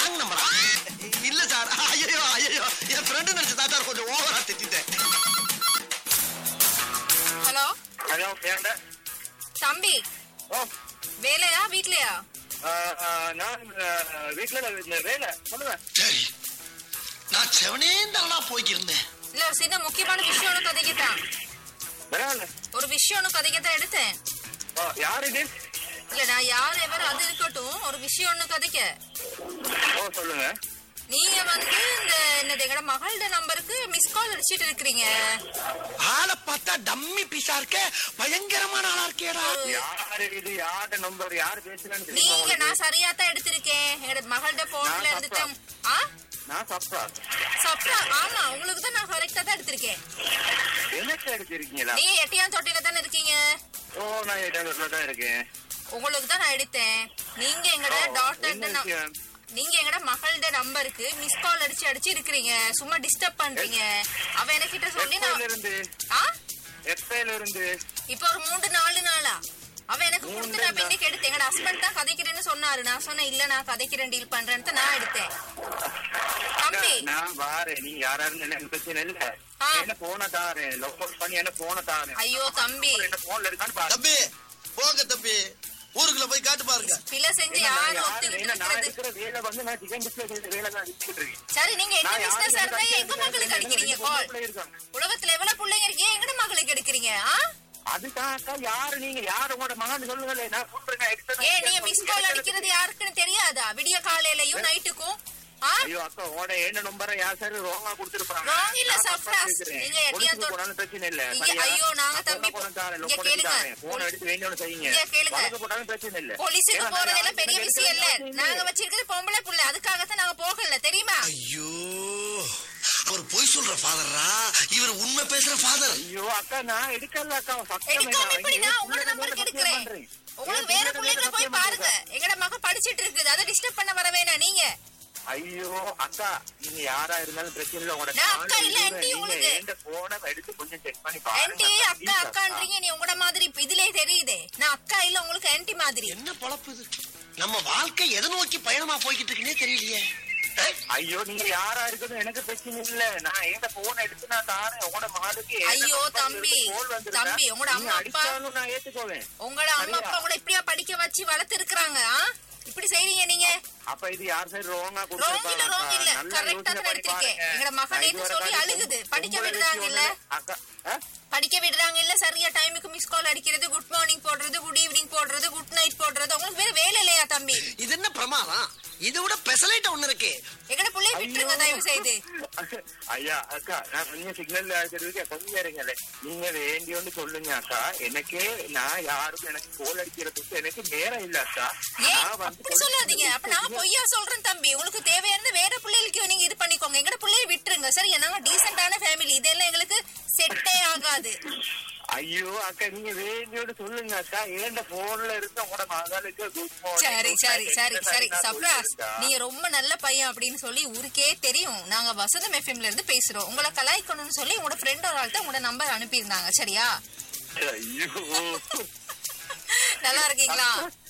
Wrong நம்பரா இல்ல sir ஐயோ ஐயோ என் ஃப்ரெண்டு நினைச்சு தான் சார் கொஞ்சம் ஓவரா திட்டிட்டேன் ஹலோ ஹலோ ஏண்ட தம்பி ஓ வேலையா வீட்லயா ஆ, ஆ, நான் ஆ, வீட்டுல தான் இந்த வேலை சொல்லுங்க சரி நான் செவனே தானா போய்க்கிருந்தேன் இல்ல ஒரு சின்ன முக்கியமான விஷயம் ஒன்று கதைக்கத்தான் பரவாயில்ல ஒரு விஷயம் ஒன்று கதைக்கத்தான் எடுத்தேன் ஓ யார் இது இல்ல நான் யார் எவர் அது இருக்கட்டும் ஒரு விஷயம் ஒன்று கதைக்க ஓ சொல்லுங்க நீங்க வந்து இந்த என்னது எங்கட மகளோட நம்பருக்கு மிஸ் கால் அடிச்சிட்டு இருக்கிறீங்க ஆளை பார்த்தா டம்மி பீஸா இருக்க பயங்கரமான ஆளா இருக்கேடா யாரு இது யார்ட நம்பர் யார் பேசுறேன்னு தெரியுமா நீங்க உங்களுக்கு? நான் சரியாத்தான் எடுத்திருக்கேன் எங்கட மகளோட போன்ல நான் இருந்துட்டேன் ஆ நான் சப்ரா சப்ரா ஆமா உங்களுக்கு தான் நான் கரெக்டா தான் எடுத்திருக்கேன் எனக்கு எடுத்திருக்கீங்களா நீங்க எட்டியான் தொட்டில தானே இருக்கீங்க ஓ நான் இடத்துல தான் இருக்கேன் உங்களுக்கு தான் நான் எடுத்தேன் நீங்க எங்கட ஓ, என்ன டாக்டர் விஷயம்? நீங்க எங்கட மகளோட நம்பருக்கு மிஸ் கால் அடிச்சு அடிச்சு இருக்கிறீங்க சும்மா டிஸ்டர்ப் பண்றீங்க அவ என்கிட்ட சொல்லி எப்பையில நான் இருந்து ஆ எப்பையில இருந்து இப்ப ஒரு மூன்று நாலு நாளா அவ எனக்கு மூணு கொடுத்து நான் நாளா? இன்னைக்கு எடுத்தேன் எங்கட ஹஸ்பண்ட் தான் கதைக்கிறேன்னு சொன்னாரு நான் சொன்னேன் இல்ல நான் கதைக்கிறேன் டீல் பண்றேன்னு நான் எடுத்தேன் தம்பி நான் வாரேன் நீங்க யாரா இருந்து எனக்கு பிரச்சனை இல்ல ஆ. என்ன போன தாரேன் லோக் அவுட் பண்ணி என்ன போன தாரேன் ஐயோ தம்பி என்ன போன்ல இருக்கான்னு பாரு தம்பி போங்க தம்பி ஊருக்குள்ள போய் காட்டு பாருங்க பிள்ளை செஞ்சு என்ன நான் யார் யாரு? ஒத்துக்கிட்டு என்ன நான் இருக்கிறது இருக்கிற வேலை வந்து நான் சிக்கன் டிஸ்பிளே செய்யற வேலை தான் அடிச்சுட்டு இருக்கேன் சரி நீங்க எங்க நான் யாரு பிசினஸ் எனக்கு இருந்தா எங்க அடிக்கிறது மகளுக்கு எனக்கு அடிக்கிறீங்க ரெண்டு கால் பொம்பளை இருக்காங்க. உலகத்துல எவ்வளவு பிள்ளைங்க இருக்கீங்க எங்கட மகளுக்கு எடுக்கிறீங்க ஆ அதுதான் அக்கா யாரு நீங்க யாரு உங்களோட மகன் சொல்லுங்களே நான் கூப்பிடுறேன் extra ஏ நீங்க நான் மிஸ் கால் எனக்கு அடிக்கிறது யாருக்குன்னு தெரியாதா விடிய காலையிலயும் நைட்டுக்கும் ஆ ஐயோ அக்கா உங்களோட என்ன நம்பரை யார் சார் ரோங்கா கொடுத்துருப்பாங்க Wrong இல்ல, surprise. நீங்க எட்டியா தொ- போனாலும் பிரச்சனை இல்ல இங்க, சரியா? ஐயோ, நாங்க நான் தம்பி போன தாரேன், இங்க லொக்கோட கேளுங்க. தாரேன். போனை எடுத்து வேண்டியவனை செய்யுங்க இங்க கேளுங்க. வழக்கு போட்டாலும் பிரச்சனை இல்ல போலீஸுக்கு ஏன்னா, போறதெல்லாம் நான் பெரிய யாருக்கு விஷயம் இல்ல எடுக்கிறது நாங்க வச்சிருக்கிறது பொம்பளை புள்ள அதுக்காகத்தான் நாங்க போகல தெரியுமா ஐயோ அவர் பொய் சொல்ற ஃபாதரா இவர் உண்மை பேசுற ஃபாதர் ஐயோ அக்கா நான் எடுக்கல அக்கா சத்தியமா எடுக்காம நான் இப்படி இங்க நான் ஏன் உங்களோட புள்ளைய நம்பருக்கு மேல எடுக்கிறேன் சத்தியம் பண்றேன்? உங்களுக்கு ஏன் வேற புள்ளைய மேல பிள்ளைங்களை போய் சத்தியம் பாருங்க பண்றேன்? எங்கட மக படிச்சிட்டு இருக்குது அதை டிஸ்டர்ப் பண்ண வர வேணாம் நீங்க ஐயோ அக்கா நீங்க யாரா இருந்தாலும் பிரச்சனை இல்ல உங்களோட நான் கால் அக்கா இல்ல, விழுற, ஆன்ட்டி நீங்க உங்களுக்கு. எந்த போனை எடுத்து கொஞ்சம் செக் பண்ணி ஆன்டி பாருங்க அக்கா அக்கான்றீங்க நீ உங்களோட மாதிரி இப்ப இதுலயே தெரியுதே நான் அக்கா இல்ல உங்களுக்கு ஆன்டி மாதிரி என்ன பொழப்பு இது நம்ம வாழ்க்கை எதை நோக்கி பயணமா போய்கிட்டு இருக்குன்னே தெரியலையே ஏய், ஐயோ நீங்க யாரா இருக்கணும் எனக்கு பிரச்சனை இல்ல நான் எந்த போன் எடுத்து நான் தாரேன் உங்களோட மகளுக்கு எந்த ஐயோ, number ல தம்பி, இருந்து call வந்திருக்கா? தம்பி, உங்களோட நீங்க அம்மா, அப்பா- அடிச்சாலும் நான் ஏத்துக்கோவேன் உங்களோட அம்மா அப்பா கூட இப்படியா படிக்க வச்சு வளர்த்து இருக்கிறாங்க இப்படி செய்றீங்க நீங்க அப்ப இது யார் சைடு ரோங்கா Wrong இல்ல, wrong இல்ல. Correct ஆ தான் எடுத்திருக்கேன். எங்கட மகன் நேத்து சொல்லி அழுகுது. படிக்க விடுறாங்க இல்ல? அக்கா ஆ? படிக்க விடுறாங்க இல்ல சரியா டைமுக்கு மிஸ் கால் அடிக்கிறது குட் மார்னிங் போடுறது குட் ஈவினிங் போடுறது குட் நைட் போடுறது உங்களுக்கு வேற வேலை இல்லையா தம்பி இது என்ன பிரமாதம் இதை விட பெசலைட் ஒண்ணு இருக்கு எங்கட பிள்ளைய விட்டுருங்க தயவு செய்து ஐயா அக்கா நான் கொஞ்சம் சிக்னல் அடிக்கிறதுக்கு கொஞ்சம் இருங்களே நீங்க வேண்டியோன்னு சொல்லுங்க அக்கா எனக்கே நான் யாரும் எனக்கு கோல் அடிக்கிறதுக்கு எனக்கு நேரம் இல்ல அக்கா ஏன் நான் வந்து அப்படி சொல்லாதீங்க அப்ப நான் பொய்யா சொல்றேன் தம்பி உங்களுக்கு தேவையானது வேற பிள்ளைகளுக்கு நீங்க இது பண்ணிக்கோங்க எங்கட பிள்ளைய விட்டுருங்க சரி நாங்க டீசென்டான ஃபேமிலி இதெல்லாம் எங்களுக்கு செட்டே ஆகாது ஐயோ அக்கா நீங்க வேண்டியோன்னு சொல்லுங்க அக்கா ஏண்ட போன்ல இருந்து உங்களோட மகளுக்கு குட் சரி சரி சரி சரி சப்ராஸ் மார்னிங் நீங்க ரொம்ப நல்ல பையன் அப்படின்னு சொல்லி ஊருக்கே தெரியும் நாங்க வசந்தம் எஃப்எம்ல இருந்து பேசுறோம் உங்களை கலாய்க்கணும்னு சொல்லி உங்களோட ஃப்ரெண்ட் ஒரு ஆள் தான் உங்களோட நம்பர் அனுப்பியிருந்தாங்க சரியா ஐயோ நல்லா இருக்கீங்களா